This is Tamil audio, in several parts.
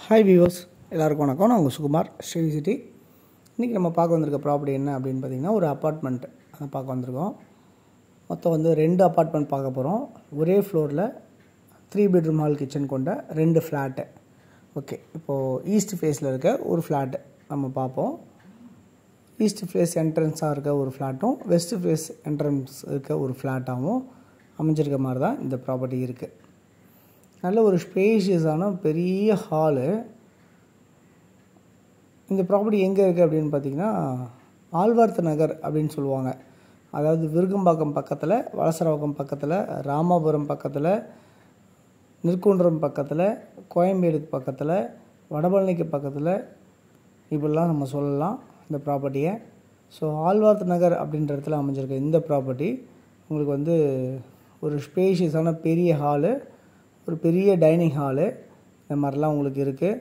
ஹாய் வியூவர்ஸ் எல்லாருக்கும் வணக்கம் நான் உங்கள் சுகுமார் ஸ்ரீ சிட்டி இன்றைக்கி நம்ம பார்க்க வந்திருக்க ப்ராப்பர்ட்டி என்ன அப்படின்னு பார்த்தீங்கன்னா ஒரு அப்பார்ட்மெண்ட் அதை பார்க்க வந்திருக்கோம் மொத்தம் வந்து ரெண்டு அப்பார்ட்மெண்ட் பார்க்க போகிறோம் ஒரே ஃப்ளோரில் த்ரீ பெட்ரூம் ஹால் கிச்சன் கொண்ட ரெண்டு ஃப்ளாட்டு ஓகே இப்போது ஈஸ்ட் ஃபேஸில் இருக்க ஒரு ஃப்ளாட்டு நம்ம பார்ப்போம் ஈஸ்ட் ஃபேஸ் என்ட்ரன்ஸாக இருக்க ஒரு ஃப்ளாட்டும் வெஸ்ட் ஃபேஸ் என்ட்ரன்ஸ் இருக்க ஒரு ஃப்ளாட்டாகவும் அமைஞ்சிருக்க மாதிரி தான் இந்த ப்ராப்பர்ட்டி இருக்குது நல்ல ஒரு ஸ்பேஷியஸான பெரிய ஹாலு இந்த ப்ராப்பர்ட்டி எங்கே இருக்குது அப்படின்னு பார்த்தீங்கன்னா ஆழ்வார்த்த நகர் அப்படின்னு சொல்லுவாங்க அதாவது விருகம்பாக்கம் பக்கத்தில் வலசரவாக்கம் பக்கத்தில் ராமாபுரம் பக்கத்தில் நெற்குன்றம் பக்கத்தில் கோயம்பேடுக்கு பக்கத்தில் வடபழனிக்கு பக்கத்தில் இப்படிலாம் நம்ம சொல்லலாம் இந்த ப்ராப்பர்ட்டியை ஸோ ஆழ்வார்த்த நகர் அப்படின்ற இடத்துல அமைஞ்சிருக்க இந்த ப்ராப்பர்ட்டி உங்களுக்கு வந்து ஒரு ஸ்பேஷியஸான பெரிய ஹாலு ஒரு பெரிய டைனிங் ஹாலு இந்த மாதிரிலாம் உங்களுக்கு இருக்குது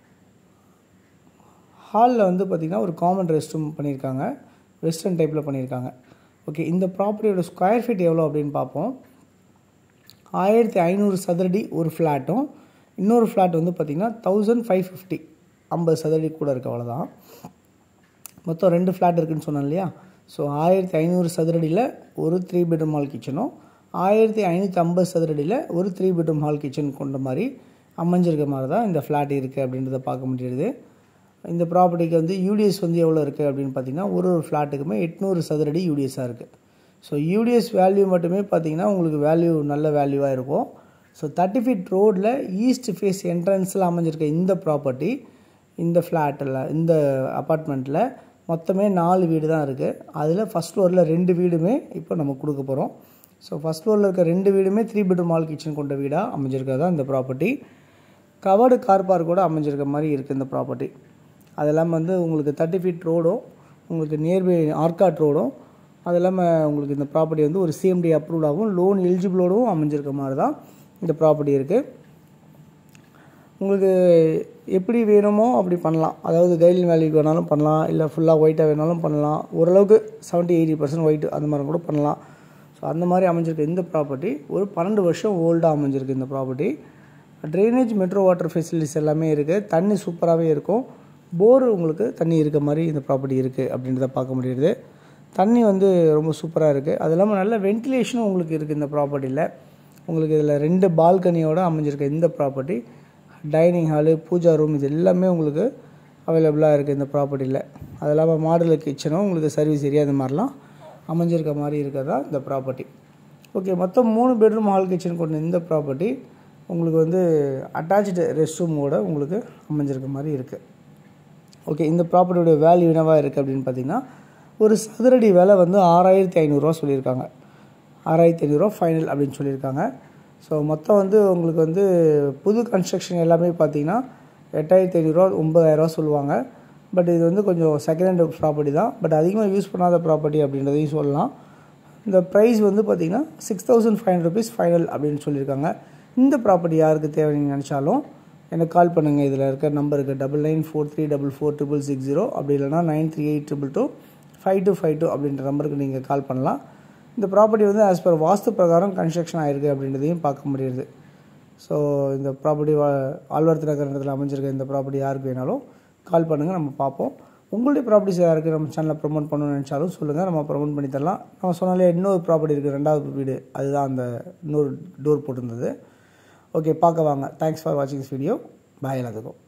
ஹாலில் வந்து பார்த்திங்கன்னா ஒரு காமன் ரெஸ்ட் ரூம் பண்ணியிருக்காங்க வெஸ்டர்ன் டைப்பில் பண்ணியிருக்காங்க ஓகே இந்த ப்ராப்பர்ட்டியோட ஸ்கொயர் ஃபீட் எவ்வளோ அப்படின்னு பார்ப்போம் ஆயிரத்தி ஐநூறு சதுரடி ஒரு ஃப்ளாட்டும் இன்னொரு ஃப்ளாட் வந்து பார்த்திங்கன்னா தௌசண்ட் ஃபைவ் ஃபிஃப்டி ஐம்பது சதுரடி கூட இருக்குது அவ்வளோதான் மொத்தம் ரெண்டு ஃப்ளாட் இருக்குதுன்னு சொன்னேன் இல்லையா ஸோ ஆயிரத்தி ஐநூறு சதுரடியில் ஒரு த்ரீ பெட்ரூம் ஹால் கிச்சனும் ஆயிரத்தி ஐநூற்றி ஐம்பது சதுரடியில் ஒரு த்ரீ பெட்ரூம் ஹால் கிச்சன் கொண்ட மாதிரி அமைஞ்சிருக்க மாதிரி தான் இந்த ஃப்ளாட் இருக்குது அப்படின்றத பார்க்க முடியுது இந்த ப்ராப்பர்ட்டிக்கு வந்து யூடிஎஸ் வந்து எவ்வளோ இருக்குது அப்படின்னு பார்த்தீங்கன்னா ஒரு ஒரு ஃப்ளாட்டுக்குமே எட்நூறு சதுரடி யூடிஎஸ்ஸாக இருக்குது ஸோ யூடிஎஸ் வேல்யூ மட்டுமே பார்த்தீங்கன்னா உங்களுக்கு வேல்யூ நல்ல வேல்யூவாக இருக்கும் ஸோ தேர்ட்டி ஃபீட் ரோடில் ஈஸ்ட் ஃபேஸ் என்ட்ரன்ஸில் அமைஞ்சிருக்க இந்த ப்ராப்பர்ட்டி இந்த ஃப்ளாட்டில் இந்த அப்பார்ட்மெண்ட்டில் மொத்தமே நாலு வீடு தான் இருக்குது அதில் ஃபஸ்ட் ஃப்ளோரில் ரெண்டு வீடுமே இப்போ நம்ம கொடுக்க போகிறோம் ஸோ ஃபஸ்ட் ஃப்ளோரில் இருக்க ரெண்டு வீடுமே த்ரீ பெட்ரூம் ஹால் கிச்சன் கொண்ட வீடாக அமைஞ்சிருக்கிறது தான் இந்த ப்ராப்பர்ட்டி கவர்டு கார் பார்க்கோட அமைஞ்சிருக்க மாதிரி இருக்குது இந்த ப்ராப்பர்ட்டி அது இல்லாமல் வந்து உங்களுக்கு தேர்ட்டி ஃபீட் ரோடும் உங்களுக்கு நியர்பை ஆர்காட் ரோடும் அது இல்லாமல் உங்களுக்கு இந்த ப்ராப்பர்ட்டி வந்து ஒரு சிஎம்டி அப்ரூவ்டாகவும் லோன் எலிஜிபிளோடவும் அமைஞ்சிருக்க மாதிரி தான் இந்த ப்ராப்பர்ட்டி இருக்குது உங்களுக்கு எப்படி வேணுமோ அப்படி பண்ணலாம் அதாவது கைட்லைன் வேல்யூக்கு வேணாலும் பண்ணலாம் இல்லை ஃபுல்லாக ஒயிட்டாக வேணாலும் பண்ணலாம் ஓரளவுக்கு செவன்ட்டி எயிட்டி பர்சன்ட் ஒயிட் அந்த மாதிரி கூட பண்ணலாம் ஸோ அந்த மாதிரி அமைஞ்சிருக்க இந்த ப்ராப்பர்ட்டி ஒரு பன்னெண்டு வருஷம் ஓல்டாக அமைஞ்சிருக்கு இந்த property drainage metro water facilities எல்லாமே இருக்குது தண்ணி சூப்பராகவே இருக்கும் போர் உங்களுக்கு தண்ணி இருக்க மாதிரி இந்த ப்ராப்பர்ட்டி இருக்குது அப்படின்றத பார்க்க முடியுது தண்ணி வந்து ரொம்ப சூப்பராக இருக்குது அது இல்லாமல் நல்ல வென்டிலேஷனும் உங்களுக்கு இருக்குது இந்த ப்ராப்பர்ட்டியில் உங்களுக்கு இதில் ரெண்டு பால்கனியோடு அமைஞ்சிருக்க இந்த property dining hall pooja room இது எல்லாமே உங்களுக்கு அவைலபிளாக இருக்குது இந்த ப்ராப்பர்ட்டியில் அது இல்லாமல் மாடலர் கிச்சனும் உங்களுக்கு சர்வீஸ் ஏரியா இந்த மாதிரிலாம் அமைஞ்சிருக்க மாதிரி இருக்கிறதா இந்த ப்ராப்பர்ட்டி ஓகே மொத்தம் மூணு பெட்ரூம் ஹால் கிச்சன் கொண்ட இந்த ப்ராப்பர்ட்டி உங்களுக்கு வந்து அட்டாச்சு ரெஸ்ட் ரூமோட உங்களுக்கு அமைஞ்சிருக்க மாதிரி இருக்குது ஓகே இந்த ப்ராப்பர்ட்டியோட வேல்யூ என்னவாக இருக்குது அப்படின்னு பார்த்தீங்கன்னா ஒரு சதுரடி விலை வந்து ஆறாயிரத்தி ஐநூறுரூவா சொல்லியிருக்காங்க ஆறாயிரத்தி ஐநூறுரூவா ஃபைனல் அப்படின்னு சொல்லியிருக்காங்க ஸோ மொத்தம் வந்து உங்களுக்கு வந்து புது கன்ஸ்ட்ரக்ஷன் எல்லாமே பார்த்தீங்கன்னா எட்டாயிரத்தி ஐநூறுரூவா ஒம்பதாயிரரூவா சொல்லுவாங்க பட் இது வந்து கொஞ்சம் செகண்ட் ஹேண்ட் ப்ராப்பர்ட்டி தான் பட் அதிகமாக யூஸ் பண்ணாத ப்ராப்பர்ட்டி அப்படின்றதையும் சொல்லலாம் இந்த ப்ரைஸ் வந்து பார்த்திங்கன்னா six thousand five hundred rupees final அப்படின்னு சொல்லியிருக்காங்க இந்த ப்ராப்பர்ட்டி யாருக்கு தேவை நீங்கள் நினச்சாலும் எனக்கு கால் பண்ணுங்கள் இதில் இருக்க நம்பருக்கு double nine four three double four triple six zero அப்படி இல்லைனா nine three eight triple two five two five two அப்படின்ற நம்பருக்கு நீங்கள் கால் பண்ணலாம் இந்த ப்ராப்பர்ட்டி வந்து ஆஸ் பர் வாஸ்து பிரகாரம் கன்ஸ்ட்ரக்ஷன் ஆகிருக்கு அப்படின்றதையும் பார்க்க முடியுது ஸோ இந்த ப்ராப்பர்ட்டி ஆழ்வார்த்து நகரத்தில் அமைஞ்சிருக்க இந்த ப்ராப்பர்ட்டி யாருக்கு வேணாலும் கால் பண்ணுங்கள் நம்ம பார்ப்போம் உங்களுடைய ப்ராப்பர்ட்டிஸ் யாருக்கு நம்ம சேனலில் ப்ரொமோட் பண்ணணும்னு நினச்சாலும் சொல்லுங்கள் நம்ம ப்ரொமோட் பண்ணி தரலாம் நம்ம சொன்னாலே இன்னொரு ப்ராப்பர்ட்டி இருக்குது ரெண்டாவது வீடு அதுதான் அந்த இன்னொரு டோர் போட்டிருந்தது ஓகே பார்க்க வாங்க தேங்க்ஸ் ஃபார் வாட்சிங் திஸ் வீடியோ பாய் எல்லாத்துக்கும்